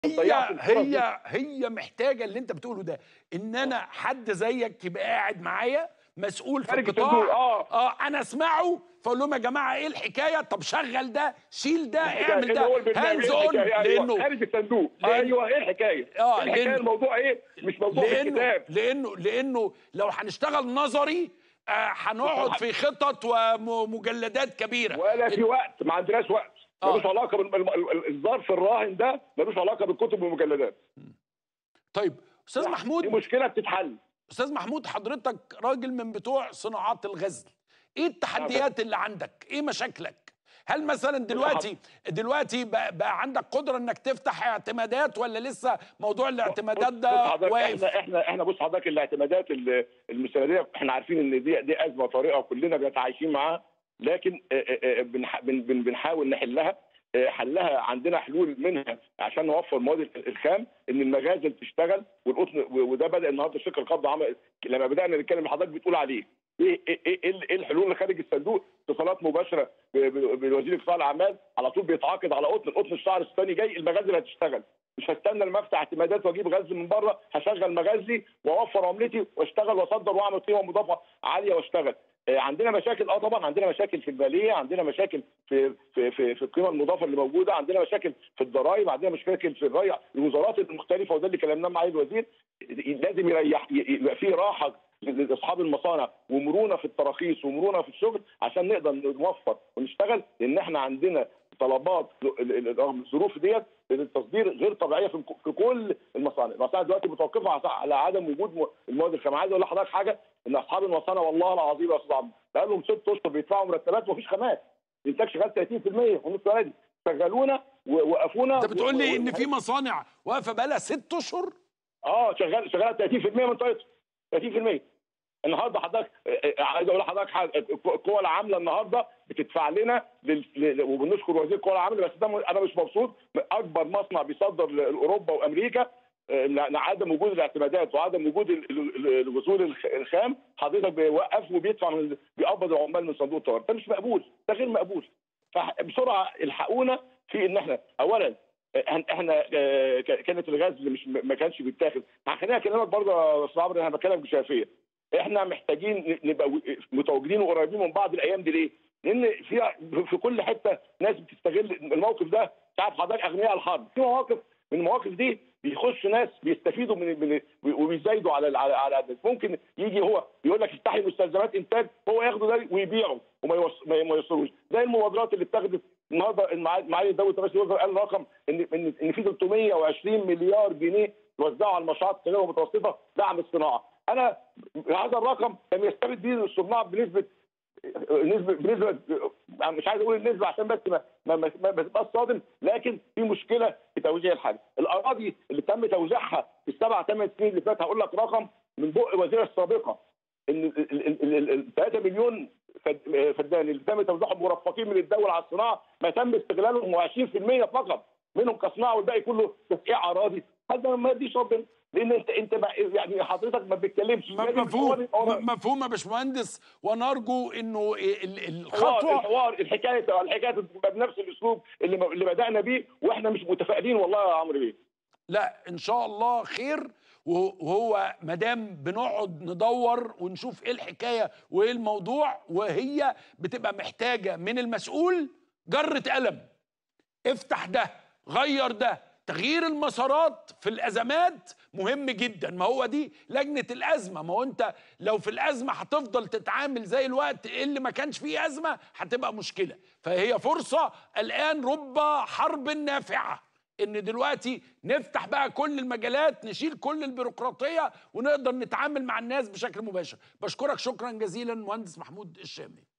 هي ضيعت الفرص دي. هي هي محتاجه اللي انت بتقوله ده ان انا حد زيك يبقى قاعد معايا مسؤول في خارج القطاع الصندوق، آه. اه انا اسمعه فاقول لهم يا جماعه ايه الحكايه طب شغل ده شيل ده الحكاية، اعمل اللي ده هو البرنامج، هاندز إيه اون الحكاية؟ أيوة، لانه خارج الصندوق لأن- ايوه ايه الحكايه؟ آه، إيه الحكايه لأن- الموضوع ايه؟ مش موضوع في لانه الكتاب لانه لانه لو هنشتغل نظري آه، هنقعد في خطط ومجلدات كبيره ولا في وقت ما عندناش وقت آه. ملوش علاقه بالظرف الراهن ده ملوش علاقه بالكتب والمجلدات طيب استاذ دي محمود مشكله بتتحل استاذ محمود حضرتك راجل من بتوع صناعات الغزل ايه التحديات اللي عندك ايه مشاكلك هل مثلا دلوقتي دلوقتي بقى, بقى عندك قدره انك تفتح اعتمادات ولا لسه موضوع الاعتمادات بص ده حضرتك، واقف احنا احنا احنا بص حضرتك الاعتمادات ال- المستنديه احنا عارفين ان دي دي ازمه طارئه وكلنا بنتعايشين معاها لكن آه، آه، آه، بنح- بن- بن- بنحاول نحلها آه، حلها عندنا حلول منها عشان نوفر مواد الخام ان المغازل تشتغل والقطن و- وده بدا النهارده شركه القبضه عمل لما بدانا نتكلم اللي حضرتك بتقول عليه ايه ايه ايه إيه- إيه الحلول اللي خارج الصندوق اتصالات مباشره ب- ب- بوزير قطاع الاعمال على طول بيتعاقد على قطن القطن الشهر الثاني جاي المغازل هتشتغل مش هستنى لما افتح اعتمادات واجيب غزل من بره هشغل مغازلي واوفر عملتي واشتغل واصدر واعمل قيمه مضافه عاليه واشتغل آه، عندنا مشاكل اه طبعا عندنا مشاكل في الماليه عندنا مشاكل في في في, في القيمه المضافه اللي موجوده عندنا مشاكل في الضرائب عندنا مشاكل في الري الوزارات المختلفه وده اللي كلمناه مع الوزير لازم يريح يبقى في راحه لاصحاب المصانع ومرونه في التراخيص ومرونه في الشغل عشان نقدر نوفر ونشتغل لان احنا عندنا طلبات ال- ال- رغم الظروف ديت للتصدير غير طبيعيه في الك- في كل المصانع، المصانع دلوقتي متوقفه على- على عدم وجود م- المواد الخام، عايز اقول لحضرتك حاجه ان اصحاب المصانع والله العظيم يا استاذ عمرو بقى لهم ست اشهر بيدفعوا مرتبات ومفيش خامات، الانتاج شغال 30% ونص عادي، شغلونا ووقفونا انت بتقول لي و- ان و- في مصانع واقفه بقالها ست اشهر اه شغال شغال 30% من طاقتها 30% النهارده حضرتك آه، آه، عايز اقول لحضرتك حاجه القوى العامله النهارده بتدفع لنا لل... ل- وبنشكر وزير القوى العامله بس ده م- انا مش مبسوط اكبر مصنع بيصدر لاوروبا وامريكا آه، ل- لعدم وجود الاعتمادات وعدم وجود ال- ال- ال- الوصول الخ- الخام حضرتك بيوقف وبيدفع من بيقبض العمال من صندوق الطوارئ ده مش مقبول ده غير مقبول فبسرعه الحقونا في ان احنا اولا آه، احنا آه، ك- كانت الغاز مش ما كانش بيتاخد خليني اكلمك برضه يا استاذ عمرو انا بكلمك بشفافيه احنا محتاجين ن- نبقى و- متواجدين وقريبين من بعض الايام دي ليه؟ لان في في كل حته ناس بتستغل الموقف ده تعرف حضرتك اغنياء الحرب في مواقف من المواقف دي بيخش ناس بيستفيدوا من من وبيزايدوا على على على الناس. ممكن يجي هو يقول لك افتحي مستلزمات انتاج هو ياخده ده ويبيعه وما يوص- ما ما يوصلوش زي المبادرات اللي اتخذت النهارده المعالي معالي دوله رئيس الوزراء قال رقم ان ان ان في 320 مليار جنيه توزعوا على المشروعات الصغيره والمتوسطه دعم الصناعه انا هذا الرقم لم يستفد به الصناع بنسبه نسبه بنسبه أنا مش عايز اقول النسبه عشان بس ما ما ما, ما ما تبقاش صادم لكن في مشكله في توزيع الحاجه الاراضي اللي تم توزيعها في السبع ثمان سنين اللي فاتت هقول لك رقم من بق وزير السابقه ان ال 3 مليون فد- فدان اللي تم توزيعهم مرفقين من الدوله على الصناعه ما تم استغلالهم 20% فقط منهم كصناعه والباقي كله تسقيع اراضي هذا ما يديش ربنا لان انت انت ما- يعني حضرتك ما بتتكلمش لازم مفهوم الحوار- م- مفهوم يا باشمهندس ونرجو انه ال- ال- الحوار الخطوه الحوار الحكايه الحكايه تبقى بنفس الاسلوب اللي اللي بدانا بيه واحنا مش متفائلين والله يا عمرو بيه لا ان شاء الله خير وهو- وهو ما دام بنقعد ندور ونشوف ايه الحكايه وايه الموضوع وهي بتبقى محتاجه من المسؤول جره قلم افتح ده غير ده تغيير المسارات في الازمات مهم جدا ما هو دي لجنه الازمه ما هو انت لو في الازمه هتفضل تتعامل زي الوقت اللي ما كانش فيه ازمه هتبقى مشكله فهي فرصه الان رب حرب نافعه ان دلوقتي نفتح بقى كل المجالات نشيل كل البيروقراطيه ونقدر نتعامل مع الناس بشكل مباشر بشكرك شكرا جزيلا مهندس محمود الشامي